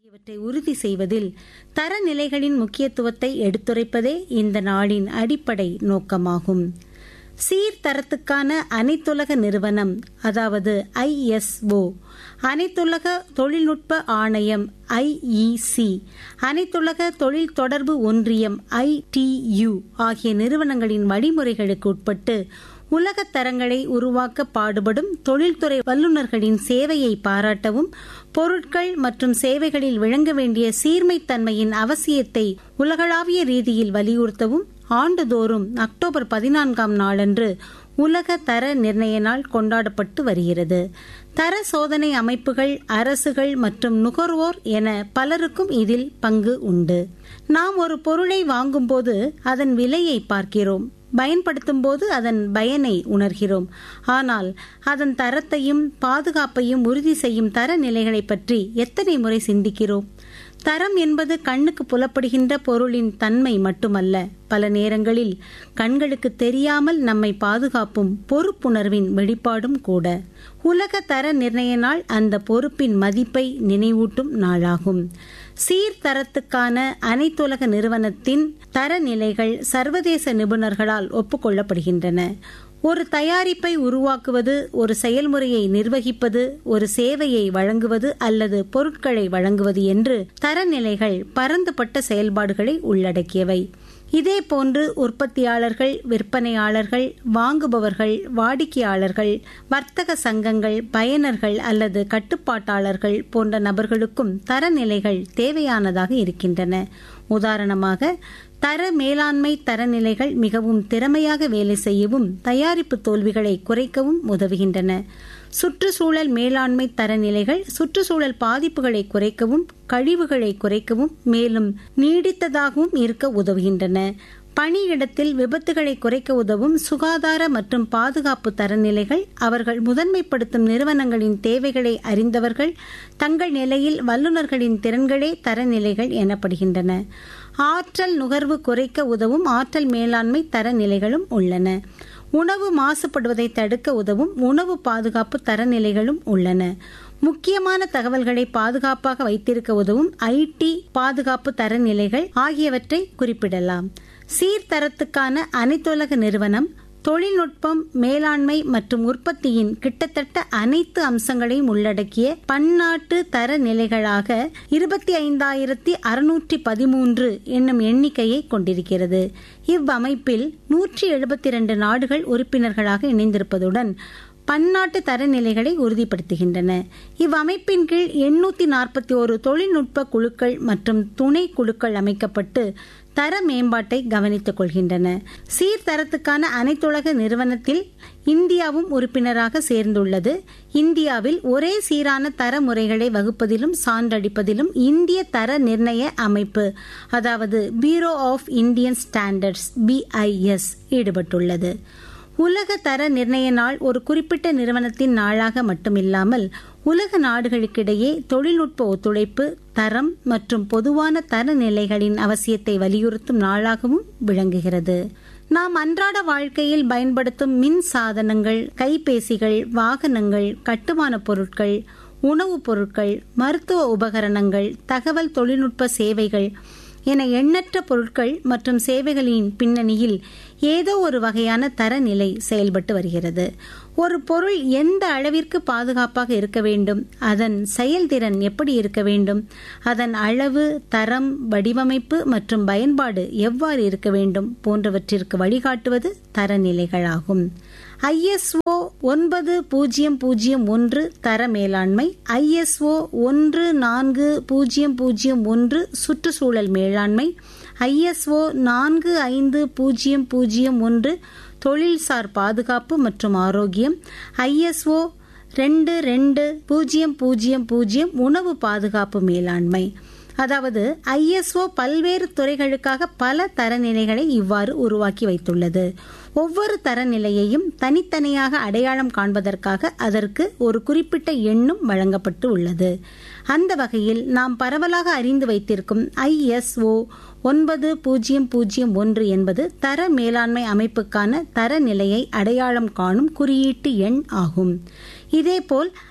ஆகியவற்றை உறுதி செய்வதில் தரநிலைகளின் முக்கியத்துவத்தை எடுத்துரைப்பதே இந்த நாளின் அடிப்படை நோக்கமாகும் சீர்தரத்துக்கான அனைத்துலக நிறுவனம் அதாவது ஐஎஸ்ஓ அனைத்துலக தொழில்நுட்ப ஆணையம் ஐஇசி அனைத்துலக தொழில் தொடர்பு ஒன்றியம் ஐடியு ஆகிய நிறுவனங்களின் வழிமுறைகளுக்கு உட்பட்டு உலக தரங்களை உருவாக்க பாடுபடும் தொழில்துறை வல்லுநர்களின் சேவையை பாராட்டவும் பொருட்கள் மற்றும் சேவைகளில் விளங்க வேண்டிய சீர்மைத்தன்மையின் அவசியத்தை உலகளாவிய ரீதியில் வலியுறுத்தவும் ஆண்டுதோறும் அக்டோபர் பதினான்காம் நாளன்று உலக தர நிர்ணய நாள் கொண்டாடப்பட்டு வருகிறது தர சோதனை அமைப்புகள் அரசுகள் மற்றும் நுகர்வோர் என பலருக்கும் இதில் பங்கு உண்டு நாம் ஒரு பொருளை வாங்கும்போது அதன் விலையை பார்க்கிறோம் பயன்படுத்தும் போது அதன் பயனை உணர்கிறோம் ஆனால் அதன் தரத்தையும் பாதுகாப்பையும் உறுதி செய்யும் தரநிலைகளை பற்றி எத்தனை முறை சிந்திக்கிறோம் தரம் என்பது கண்ணுக்கு புலப்படுகின்ற பொருளின் தன்மை மட்டுமல்ல பல நேரங்களில் கண்களுக்கு தெரியாமல் நம்மை பாதுகாப்பும் பொறுப்புணர்வின் வெளிப்பாடும் கூட உலக தர நிர்ணய நாள் அந்த பொறுப்பின் மதிப்பை நினைவூட்டும் நாளாகும் சீர்தரத்துக்கான அனைத்துலக நிறுவனத்தின் தரநிலைகள் சர்வதேச நிபுணர்களால் ஒப்புக்கொள்ளப்படுகின்றன ஒரு தயாரிப்பை உருவாக்குவது ஒரு செயல்முறையை நிர்வகிப்பது ஒரு சேவையை வழங்குவது அல்லது பொருட்களை வழங்குவது என்று தரநிலைகள் பரந்துபட்ட செயல்பாடுகளை உள்ளடக்கியவை இதேபோன்று உற்பத்தியாளர்கள் விற்பனையாளர்கள் வாங்குபவர்கள் வாடிக்கையாளர்கள் வர்த்தக சங்கங்கள் பயனர்கள் அல்லது கட்டுப்பாட்டாளர்கள் போன்ற நபர்களுக்கும் தரநிலைகள் தேவையானதாக இருக்கின்றன உதாரணமாக தர மேலாண்மை தரநிலைகள் மிகவும் திறமையாக வேலை செய்யவும் தயாரிப்பு தோல்விகளை குறைக்கவும் உதவுகின்றன சுற்றுச்சூழல் மேலாண்மை தரநிலைகள் சுற்றுச்சூழல் பாதிப்புகளை குறைக்கவும் கழிவுகளை குறைக்கவும் மேலும் நீடித்ததாகவும் இருக்க உதவுகின்றன பணியிடத்தில் விபத்துகளை குறைக்க உதவும் சுகாதார மற்றும் பாதுகாப்பு தரநிலைகள் அவர்கள் முதன்மைப்படுத்தும் நிறுவனங்களின் தேவைகளை அறிந்தவர்கள் தங்கள் நிலையில் வல்லுநர்களின் திறன்களே தரநிலைகள் எனப்படுகின்றன ஆற்றல் நுகர்வு குறைக்க உதவும் ஆற்றல் மேலாண்மை தரநிலைகளும் உள்ளன உணவு மாசுபடுவதை தடுக்க உதவும் உணவு பாதுகாப்பு தரநிலைகளும் உள்ளன முக்கியமான தகவல்களை பாதுகாப்பாக வைத்திருக்க உதவும் ஐடி பாதுகாப்பு தரநிலைகள் ஆகியவற்றை குறிப்பிடலாம் சீர்தரத்துக்கான அனைத்துலக நிறுவனம் தொழில்நுட்பம் மேலாண்மை மற்றும் உற்பத்தியின் கிட்டத்தட்ட அனைத்து அம்சங்களையும் உள்ளடக்கிய பன்னாட்டு தர நிலைகளாக இருபத்தி ஐந்தாயிரத்தி அறுநூற்றி பதிமூன்று என்னும் எண்ணிக்கையை கொண்டிருக்கிறது இவ்வமைப்பில் நூற்றி எழுபத்தி இரண்டு நாடுகள் உறுப்பினர்களாக இணைந்திருப்பதுடன் பன்னாட்டு தரநிலைகளை உறுதிப்படுத்துகின்றன இவ்வமைப்பின் கீழ் எண்ணூத்தி நாற்பத்தி ஒரு தொழில்நுட்ப குழுக்கள் மற்றும் துணை குழுக்கள் அமைக்கப்பட்டு தர மேம்பாட்டை கவனித்துக் கொள்கின்றன சீர்தரத்துக்கான அனைத்துலக நிறுவனத்தில் இந்தியாவும் உறுப்பினராக சேர்ந்துள்ளது இந்தியாவில் ஒரே சீரான தர முறைகளை வகுப்பதிலும் சான்றளிப்பதிலும் இந்திய தர நிர்ணய அமைப்பு அதாவது bureau of Indian standards BIS ஈடுபட்டுள்ளது உலக தர நிர்ணய நாள் ஒரு குறிப்பிட்ட நிறுவனத்தின் நாளாக மட்டுமில்லாமல் உலக நாடுகளுக்கிடையே தொழில்நுட்ப ஒத்துழைப்பு தரம் மற்றும் பொதுவான தரநிலைகளின் அவசியத்தை வலியுறுத்தும் நாளாகவும் விளங்குகிறது நாம் அன்றாட வாழ்க்கையில் பயன்படுத்தும் மின் சாதனங்கள் கைபேசிகள் வாகனங்கள் கட்டுமான பொருட்கள் உணவுப் பொருட்கள் மருத்துவ உபகரணங்கள் தகவல் தொழில்நுட்ப சேவைகள் என எண்ணற்ற பொருட்கள் மற்றும் சேவைகளின் பின்னணியில் ஏதோ ஒரு வகையான தரநிலை செயல்பட்டு வருகிறது ஒரு பொருள் எந்த அளவிற்கு பாதுகாப்பாக இருக்க வேண்டும் அதன் செயல்திறன் எப்படி இருக்க வேண்டும் அதன் அளவு தரம் வடிவமைப்பு மற்றும் பயன்பாடு எவ்வாறு இருக்க வேண்டும் போன்றவற்றிற்கு வழிகாட்டுவது தரநிலைகளாகும் ஐஎஸ்ஓ ஒன்பது பூஜ்ஜியம் பூஜ்ஜியம் ஒன்று தர மேலாண்மை ஐஎஸ்ஓ ஒன்று நான்கு பூஜ்ஜியம் பூஜ்ஜியம் ஒன்று சுற்றுச்சூழல் மேலாண்மை ஐஎஸ்ஓ நான்கு ஐந்து பூஜ்ஜியம் பூஜ்ஜியம் ஒன்று தொழில்சார் பாதுகாப்பு மற்றும் ஆரோக்கியம் ஐஎஸ்ஓ ரெண்டு ரெண்டு பூஜ்ஜியம் பூஜ்ஜியம் பூஜ்ஜியம் உணவு பாதுகாப்பு மேலாண்மை அதாவது ஐஎஸ்ஓ பல்வேறு துறைகளுக்காக பல தரநிலைகளை இவ்வாறு உருவாக்கி வைத்துள்ளது ஒவ்வொரு தரநிலையையும் தனித்தனியாக அடையாளம் காண்பதற்காக அதற்கு ஒரு குறிப்பிட்ட எண்ணும் வழங்கப்பட்டு உள்ளது அந்த வகையில் நாம் பரவலாக அறிந்து வைத்திருக்கும் ஐஎஸ்ஓ ஒன்பது பூஜ்ஜியம் பூஜ்ஜியம் ஒன்று என்பது தர மேலாண்மை அமைப்புக்கான தரநிலையை அடையாளம் காணும் குறியீட்டு எண் ஆகும் இதேபோல்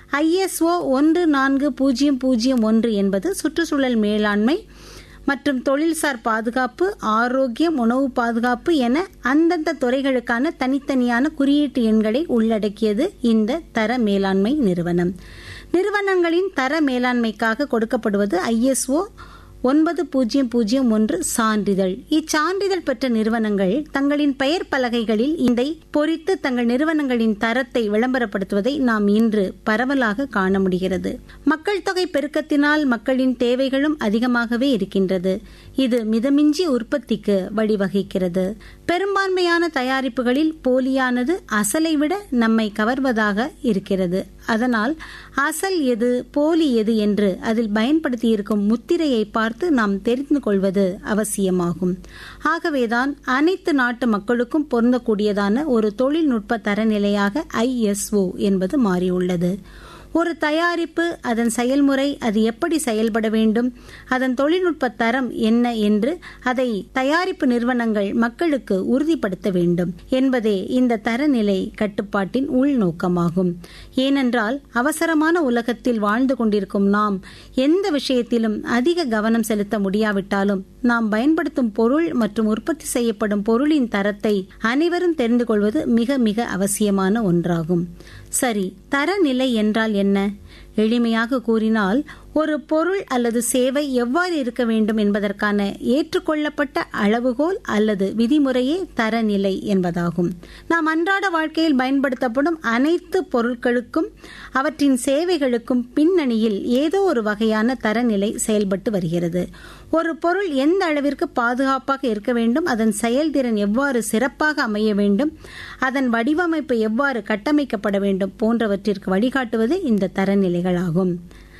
ஐஎஸ்ஓ ஒன்று நான்கு பூஜ்ஜியம் பூஜ்ஜியம் ஒன்று என்பது சுற்றுச்சூழல் மேலாண்மை மற்றும் தொழில்சார் பாதுகாப்பு ஆரோக்கியம் உணவு பாதுகாப்பு என அந்தந்த துறைகளுக்கான தனித்தனியான குறியீட்டு எண்களை உள்ளடக்கியது இந்த தர மேலாண்மை நிறுவனம் நிறுவனங்களின் தர மேலாண்மைக்காக கொடுக்கப்படுவது ஐஎஸ்ஓ ஒன்பது பூஜ்ஜியம் பூஜ்ஜியம் ஒன்று சான்றிதழ் இச்சான்றிதழ் பெற்ற நிறுவனங்கள் தங்களின் பெயர் பலகைகளில் இதை பொறித்து தங்கள் நிறுவனங்களின் தரத்தை விளம்பரப்படுத்துவதை நாம் இன்று பரவலாக காண முடிகிறது மக்கள் தொகை பெருக்கத்தினால் மக்களின் தேவைகளும் அதிகமாகவே இருக்கின்றது இது மிதமிஞ்சி உற்பத்திக்கு வழிவகுக்கிறது பெரும்பான்மையான தயாரிப்புகளில் போலியானது அசலை விட நம்மை கவர்வதாக இருக்கிறது அதனால் அசல் எது போலி எது என்று அதில் பயன்படுத்தியிருக்கும் முத்திரையை பார்த்து நாம் தெரிந்து கொள்வது அவசியமாகும் ஆகவேதான் அனைத்து நாட்டு மக்களுக்கும் பொருந்தக்கூடியதான ஒரு தொழில்நுட்ப தரநிலையாக ஐஎஸ்ஓ என்பது மாறியுள்ளது ஒரு தயாரிப்பு அதன் செயல்முறை அது எப்படி செயல்பட வேண்டும் அதன் தொழில்நுட்ப தரம் என்ன என்று அதை தயாரிப்பு நிறுவனங்கள் மக்களுக்கு உறுதிப்படுத்த வேண்டும் என்பதே இந்த தரநிலை கட்டுப்பாட்டின் உள்நோக்கமாகும் ஏனென்றால் அவசரமான உலகத்தில் வாழ்ந்து கொண்டிருக்கும் நாம் எந்த விஷயத்திலும் அதிக கவனம் செலுத்த முடியாவிட்டாலும் நாம் பயன்படுத்தும் பொருள் மற்றும் உற்பத்தி செய்யப்படும் பொருளின் தரத்தை அனைவரும் தெரிந்து கொள்வது மிக மிக அவசியமான ஒன்றாகும் சரி தரநிலை என்றால் என்ன எளிமையாக கூறினால் ஒரு பொருள் அல்லது சேவை எவ்வாறு இருக்க வேண்டும் என்பதற்கான ஏற்றுக்கொள்ளப்பட்ட அளவுகோல் அல்லது விதிமுறையே தரநிலை என்பதாகும் நாம் அன்றாட வாழ்க்கையில் பயன்படுத்தப்படும் அனைத்து பொருட்களுக்கும் அவற்றின் சேவைகளுக்கும் பின்னணியில் ஏதோ ஒரு வகையான தரநிலை செயல்பட்டு வருகிறது ஒரு பொருள் எந்த அளவிற்கு பாதுகாப்பாக இருக்க வேண்டும் அதன் செயல்திறன் எவ்வாறு சிறப்பாக அமைய வேண்டும் அதன் வடிவமைப்பு எவ்வாறு கட்டமைக்கப்பட வேண்டும் போன்றவற்றிற்கு வழிகாட்டுவது இந்த தரநிலைகளாகும்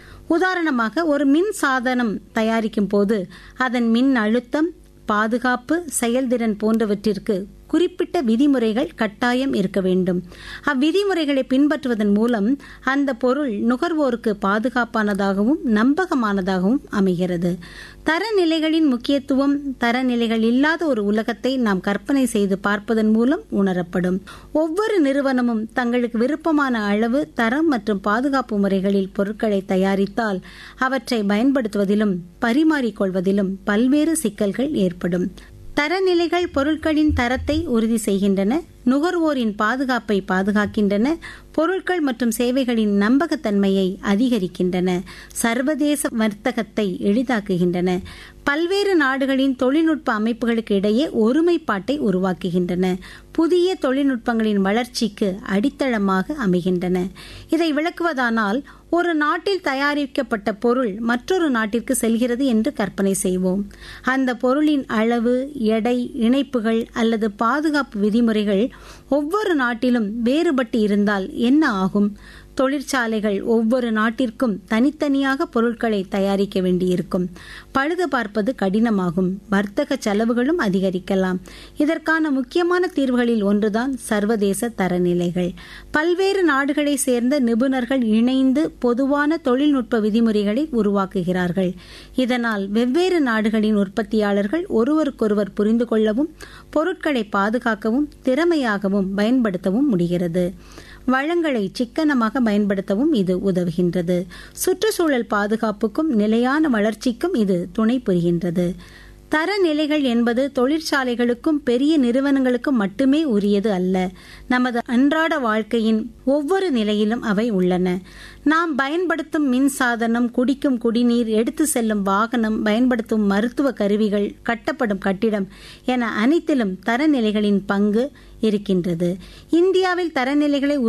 உதாரணமாக ஒரு மின் சாதனம் தயாரிக்கும் போது அதன் மின் அழுத்தம் பாதுகாப்பு செயல்திறன் போன்றவற்றிற்கு குறிப்பிட்ட விதிமுறைகள் கட்டாயம் இருக்க வேண்டும் அவ்விதிமுறைகளை பின்பற்றுவதன் மூலம் அந்த பொருள் நுகர்வோருக்கு பாதுகாப்பானதாகவும் நம்பகமானதாகவும் அமைகிறது தரநிலைகளின் முக்கியத்துவம் தரநிலைகள் இல்லாத ஒரு உலகத்தை நாம் கற்பனை செய்து பார்ப்பதன் மூலம் உணரப்படும் ஒவ்வொரு நிறுவனமும் தங்களுக்கு விருப்பமான அளவு தரம் மற்றும் பாதுகாப்பு முறைகளில் பொருட்களை தயாரித்தால் அவற்றை பயன்படுத்துவதிலும் பரிமாறிக்கொள்வதிலும் பல்வேறு சிக்கல்கள் ஏற்படும் தரநிலைகள் பொருட்களின் தரத்தை உறுதி செய்கின்றன நுகர்வோரின் பாதுகாப்பை பாதுகாக்கின்றன பொருட்கள் மற்றும் சேவைகளின் நம்பகத்தன்மையை அதிகரிக்கின்றன சர்வதேச வர்த்தகத்தை எளிதாக்குகின்றன பல்வேறு நாடுகளின் தொழில்நுட்ப அமைப்புகளுக்கு இடையே ஒருமைப்பாட்டை உருவாக்குகின்றன புதிய தொழில்நுட்பங்களின் வளர்ச்சிக்கு அடித்தளமாக அமைகின்றன இதை விளக்குவதானால் ஒரு நாட்டில் தயாரிக்கப்பட்ட பொருள் மற்றொரு நாட்டிற்கு செல்கிறது என்று கற்பனை செய்வோம் அந்த பொருளின் அளவு எடை இணைப்புகள் அல்லது பாதுகாப்பு விதிமுறைகள் ஒவ்வொரு நாட்டிலும் வேறுபட்டு இருந்தால் என்ன ஆகும் தொழிற்சாலைகள் ஒவ்வொரு நாட்டிற்கும் தனித்தனியாக பொருட்களை தயாரிக்க வேண்டியிருக்கும் பழுது பார்ப்பது கடினமாகும் வர்த்தக செலவுகளும் அதிகரிக்கலாம் இதற்கான முக்கியமான தீர்வுகளில் ஒன்றுதான் சர்வதேச தரநிலைகள் பல்வேறு நாடுகளை சேர்ந்த நிபுணர்கள் இணைந்து பொதுவான தொழில்நுட்ப விதிமுறைகளை உருவாக்குகிறார்கள் இதனால் வெவ்வேறு நாடுகளின் உற்பத்தியாளர்கள் ஒருவருக்கொருவர் புரிந்து கொள்ளவும் பொருட்களை பாதுகாக்கவும் திறமையாகவும் பயன்படுத்தவும் முடிகிறது வளங்களை சிக்கனமாக பயன்படுத்தவும் இது உதவுகின்றது சுற்றுச்சூழல் பாதுகாப்புக்கும் நிலையான வளர்ச்சிக்கும் இது துணை புரிகின்றது தரநிலைகள் என்பது தொழிற்சாலைகளுக்கும் பெரிய நிறுவனங்களுக்கும் மட்டுமே உரியது அல்ல நமது அன்றாட வாழ்க்கையின் ஒவ்வொரு நிலையிலும் அவை உள்ளன நாம் பயன்படுத்தும் மின் சாதனம் குடிக்கும் குடிநீர் எடுத்து செல்லும் வாகனம் பயன்படுத்தும் மருத்துவ கருவிகள் கட்டப்படும் கட்டிடம் என அனைத்திலும் தரநிலைகளின் பங்கு இருக்கின்றது இந்தியாவில் தரநிலைகளை